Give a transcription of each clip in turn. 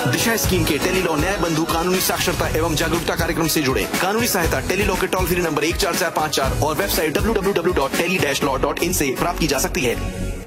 दिशा scheme के Tele-Law न्याय बंधु कानूनी साक्षरता एवं जागरूकता कार्यक्रम से जुड़े कानूनी सहायता टेलीलॉ के टोल फ्री नंबर एक चार चार पाँच चार और website W W W dot tele dash law dot in से प्राप्त की जा सकती है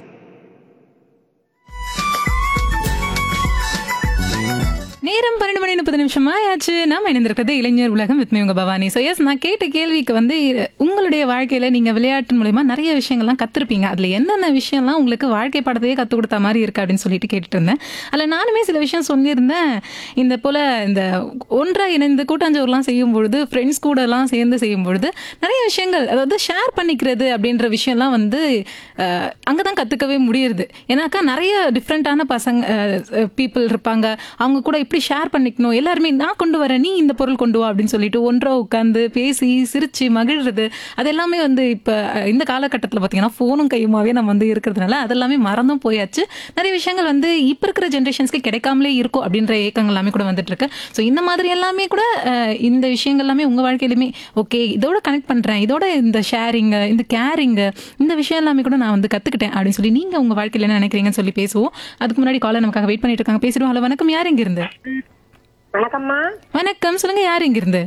நேரம் பன்னெண்டு மணி முப்பது நிமிஷம் ஆயாச்சு நாம இணைந்திருக்கிறது இளைஞர் உலகம் வித் உங்க பவானி ஸோ எஸ் நான் கேட்ட கேள்விக்கு வந்து உங்களுடைய வாழ்க்கையில நீங்க விளையாட்டு மூலயமா நிறைய விஷயங்கள்லாம் கத்திருப்பீங்க அதுல என்னென்ன விஷயம்லாம் உங்களுக்கு வாழ்க்கை பாடத்தையே கற்றுக் கொடுத்த மாதிரி இருக்கு அப்படின்னு சொல்லிட்டு கேட்டுட்டு இருந்தேன் அதுல நானுமே சில விஷயம் சொல்லியிருந்தேன் இந்த போல இந்த ஒன்றா இணைந்து கூட்டாஞ்சோறுலாம் செய்யும் பொழுது ஃப்ரெண்ட்ஸ் கூட எல்லாம் சேர்ந்து செய்யும் பொழுது நிறைய விஷயங்கள் அதாவது ஷேர் பண்ணிக்கிறது அப்படின்ற விஷயம்லாம் வந்து அஹ், அங்கதான் கத்துக்கவே முடியுது ஏன்னாக்கா நிறைய டிஃப்ரெண்ட்டான பசங்க பீப்புள் இருப்பாங்க அவங்க கூட இப்படி ஷேர் பண்ணிக்கணும் எல்லாருமே நான் கொண்டு வரேன் நீ இந்த பொருள் கொண்டு வா அப்படின்னு சொல்லிட்டு ஒன்றா உட்காந்து பேசி சிரிச்சு மகிழ்றது அது எல்லாமே வந்து இப்போ இந்த காலகட்டத்தில் பார்த்தீங்கன்னா ஃபோனும் கையுமாவே நம்ம வந்து இருக்கிறதுனால அதெல்லாமே மறந்தும் போயாச்சு நிறைய விஷயங்கள் வந்து இப்போ இருக்கிற ஜென்ரேஷன்ஸ்க்கு கிடைக்காமலே இருக்கும் அப்படின்ற ஏக்கங்கள் எல்லாமே கூட வந்துட்டு இருக்கு ஸோ இந்த மாதிரி எல்லாமே கூட அஹ், இந்த விஷயங்கள் எல்லாமே உங்கள் வாழ்க்கையிலுமே ஓகே இதோட கனெக்ட் பண்ணுறேன் இதோட இந்த ஷேரிங்கு இந்த கேரிங்கு இந்த விஷயம் எல்லாமே கூட நான் வந்து கற்றுக்கிட்டேன் அப்படின்னு சொல்லி நீங்கள் உங்கள் வாழ்க்கையில் என்ன நினைக்கிறீங்கன்னு சொல்லி பேசுவோம் அதுக்கு முன்னாடி காலை நமக்காக வெயிட் பண்ணிட்டு இருக்காங்க பேசிடுவோம் ஹலோ வணக்கம் யார் இங்கிருந்து வணக்கம்மா வணக்கம் சொல்லுங்க யார் இங்கிருந்து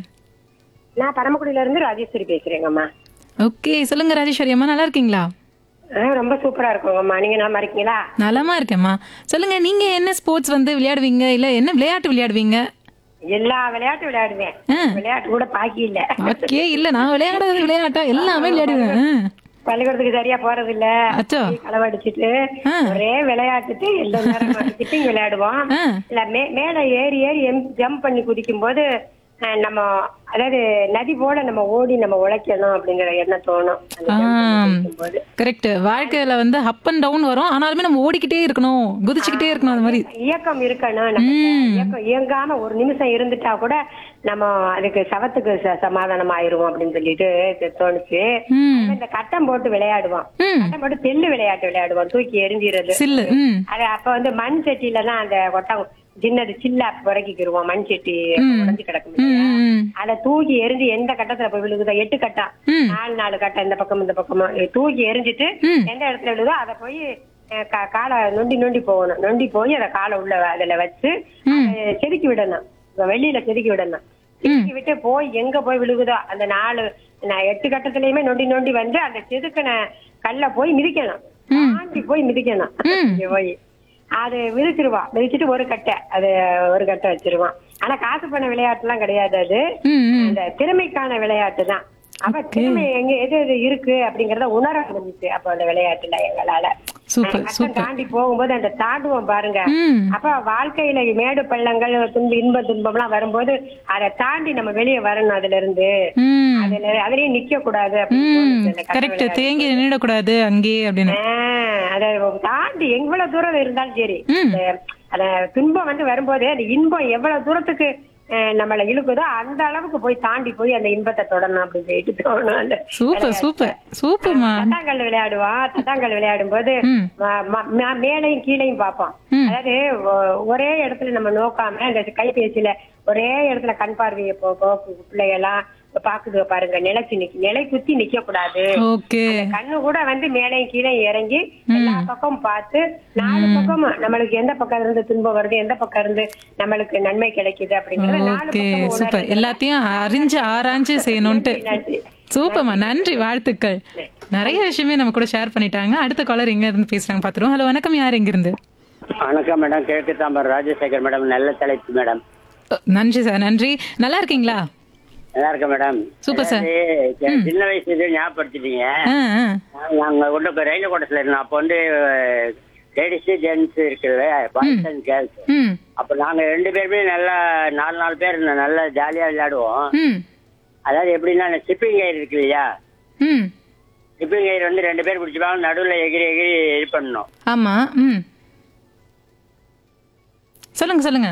நான் பரமக்குடியில இருந்து ராஜேஸ்வரி பேசுறேங்கம்மா ஓகே சொல்லுங்க ராஜேஸ்வரி அம்மா நல்லா இருக்கீங்களா ஆ, ரொம்ப சூப்பரா இருக்குங்கம்மா நீங்க நல்லா இருக்கீங்களா நலமா இருக்கேம்மா சொல்லுங்க நீங்க என்ன ஸ்போர்ட்ஸ் வந்து விளையாடுவீங்க இல்ல என்ன விளையாட்டு விளையாடுவீங்க எல்லா விளையாட்டும் விளையாடுவேன் ஆ. விளையாட்டு கூட பாக்கி இல்ல ஓகே இல்ல நான் விளையாடுறது விளையாட்டா எல்லாமே விளையாடுவேன் ஆ. பள்ளிக்கூடத்துக்கு சரியா போறது இல்ல அச்சோ களவடிச்சிட்டு ஆ. ஒரே விளையாட்டுட்டு எல்லா நேரம் அடிச்சிட்டு இங்க விளையாடுவோம் ஆ. இல்ல மே- மேல ஏறி ஏறி ஜம்ப் பண்ணி குதிக்கும் போது ஆ, நம்ம அதாவது நதி போல நம்ம ஓடி நம்ம உழைக்கணும் அப்படிங்கிற எண்ணம் தோணும் அந்த jump பண்ணி குதிக்கும்போது. கரெக்ட் வாழ்க்கையில வந்து அப் அண்ட் டவுன் வரும் ஆனாலுமே நம்ம ஓடிக்கிட்டே இருக்கணும் குதிச்சுக்கிட்டே இருக்கணும் அது மாதிரி இயக்கம் இருக்கணும் நமக்கு. இயக்கம் இயங்காம ஒரு நிமிஷம் இருந்துட்டா கூட நம்ம அதுக்கு சவத்துக்கு ச- சமாதானம் ஆயிருவோம் அப்படின்னு சொல்லிட்டு இது தோணுச்சு ம் அப்ப இந்த கட்டம் போட்டு விளையாடுவோம் ம் கட்டம் போட்டு தெல்லு விளையாட்டு விளையாடுவோம் தூக்கி எரிஞ்சிறது சில்லு ம் அது அப்ப வந்து மண் சட்டியில தான் அந்த கொட்டம் சின்னது சில்லா புறக்கிக்கிருவோம் மண் சட்டி உடைஞ்சு கிடக்கும் ம், ம், ம். அதை தூக்கி எரிஞ்சு எந்த கட்டத்துல போய் விழுகுதோ எட்டு கட்டம் ம். நாலு நாலு கட்டம் இந்த பக்கம் இந்த பக்கமா தூக்கி எரிஞ்சிட்டு ம். எந்த இடத்துல விழுதோ அதை போய் அஹ், கா- காலை நொண்டி நொண்டி போகணும் நொண்டி போய் அதை காலை உள்ள அதுல வச்சு அதை செதுக்கி விடணும் இப்ப வெளியில செதுக்கி விடணும் செதுக்கி விட்டு போய் எங்க போய் விழுகுதோ அந்த நாலு நான் எட்டு கட்டத்திலயுமே நொண்டி நொண்டி வந்து அந்த செதுக்கின கல்ல போய் மிதிக்கணும் தாண்டி போய் மிதிக்கணும் இங்க போய் அது மிதிச்சிருவா மிதிச்சிட்டு ஒரு கட்டை அது ஒரு கட்டை வச்சிருவான் ஆனா காசு பண்ண விளையாட்டு எல்லாம் கிடையாது அது ம் ம் அந்த திறமைக்கான விளையாட்டு தான் அப்ப திறமை எங்க எது எது இருக்கு அப்படிங்கறத உணர முடிஞ்சுச்சு அப்ப அந்த விளையாட்டுல எங்களால சூப்பர் கட்டம் சூப்பர் தாண்டி போகும்போது அந்த தாண்டுவோம் பாருங்க ம் அப்ப வாழ்க்கையில மேடு பள்ளங்கள் துன்ப இன்ப துன்பம் எல்லாம் வரும்போது அதை தாண்டி நம்ம வெளியே வரணும் அதுல இருந்து ம் அதுல அதுலயே நிக்க கூடாது அப்படின்னு தோணுச்சு அந்த கட்ட கரெக்ட் தேங்கி நின்றுடக்கூடாது அங்கேயே அப்படின்னு ஆஹ் அதை தாண்டி எவ்வளவு தூரம் இருந்தாலும் சரி ம். அந்த- அந்த துன்பம் வந்து வரும்போது அந்த இன்பம் எவ்வளவு தூரத்துக்கு அஹ், நம்மள இழுக்குதோ அந்த அளவுக்கு போய் தாண்டி போய் அந்த இன்பத்தை தொடரணும் அப்படின்னு சொல்லிட்டு தோணும் அந்த சூப்பர் சூப்பர் சூப்பர்மா தட்டாங்கல் விளையாடுவோம் தட்டாங்கல் விளையாடும் போது ம் ம- ம- ம- மேலையும் கீழையும் பார்ப்போம் ம். அதாவது ஒ- ஒரே இடத்துல நம்ம நோக்காம அந்த கைபேசியில ஒரே இடத்துல கண் பார்வையை போ போ- பிள்ளையெல்லாம் பாக்குது பாருங்க நிலைச்சு நிக்க நிலை குத்தி நிக்க கூடாது ஓகே கண்ணு கூட வந்து மேலே கீழே இறங்கி எல்லா பக்கமும் பார்த்து நாலு பக்கமும் நம்மளுக்கு எந்த பக்கம் இருந்து துன்பம் வருது எந்த பக்கம் இருந்து நம்மளுக்கு நன்மை கிடைக்குது அப்படிங்கறது நாலு ஓகே பக்கம் சூப்பர் எல்லாத்தையும் அறிஞ்சு ஆராய்ஞ்சு செய்யணும்ட்டு நன்றி சூப்பர்மா நன்றி வாழ்த்துக்கள் நிறைய விஷயமே நம்ம கூட ஷேர் பண்ணிட்டாங்க அடுத்த காலர் எங்க இருந்து பேசுறாங்க பாத்துருவோம் ஹலோ வணக்கம் யார் எங்க இருந்து வணக்கம் மேடம் கிழக்கு தாம்பரம் ராஜசேகர் மேடம் நல்ல தலைப்பு மேடம் அ, நன்றி சார் நன்றி நல்லா இருக்கீங்களா நல்லா இருக்கேன் மேடம் சூப்பர் சார். அதாவது, சின்ன வயசு இது ஞாபகப்படுத்திட்டீங்க ஆ ஆ நாங்க உள்ள இப்ப ரயில்வே கோட்டத்துல இருந்தோம் அப்போ வந்து லேடிஸ் ஜென்ஸ் இருக்குது பாய்ஸ் அண்ட் கேர்ள்ஸ் ம் அப்ப நாங்க ரெண்டு பேருமே நல்லா நாலு நாலு பேர் இருந்தோம் நல்லா ஜாலியா விளையாடுவோம் ம் அதாவது எப்படின்னா சிப்பிங் கயிறு இருக்கு இல்லையா ம் சிப்பிங் கயிறு வந்து ரெண்டு பேர் பிடிச்சிப்பாங்க நடுவுல எகிரி எகிரி இது பண்ணணும் ஆமா ம் சொல்லுங்க சொல்லுங்க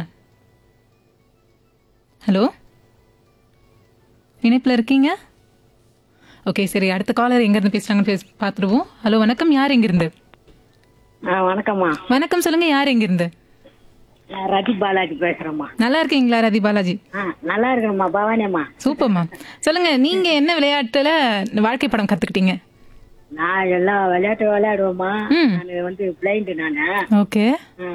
ஹலோ இணைப்பில் இருக்கீங்க ஓகே சரி அடுத்த காலர் எங்க இருந்து பேசுறாங்கன்னு பேச பார்த்துருவோம் ஹலோ வணக்கம் யார் எங்க இருந்து வணக்கம்மா வணக்கம் சொல்லுங்க யார் எங்க இருந்து நான் ரதி பாலாஜி பேசுறேம்மா நல்லா இருக்கீங்களா ரதி பாலாஜி நல்லா இருக்கிறேம்மா பவானியம்மா சூப்பர்மா சொல்லுங்க நீங்க என்ன விளையாட்டுல வாழ்க்கை படம் கத்துக்கிட்டீங்க நான் எல்லா விளையாட்டு விளையாடுவேம்மா ம். நான் வந்து பிளைண்ட் நானு ஓகே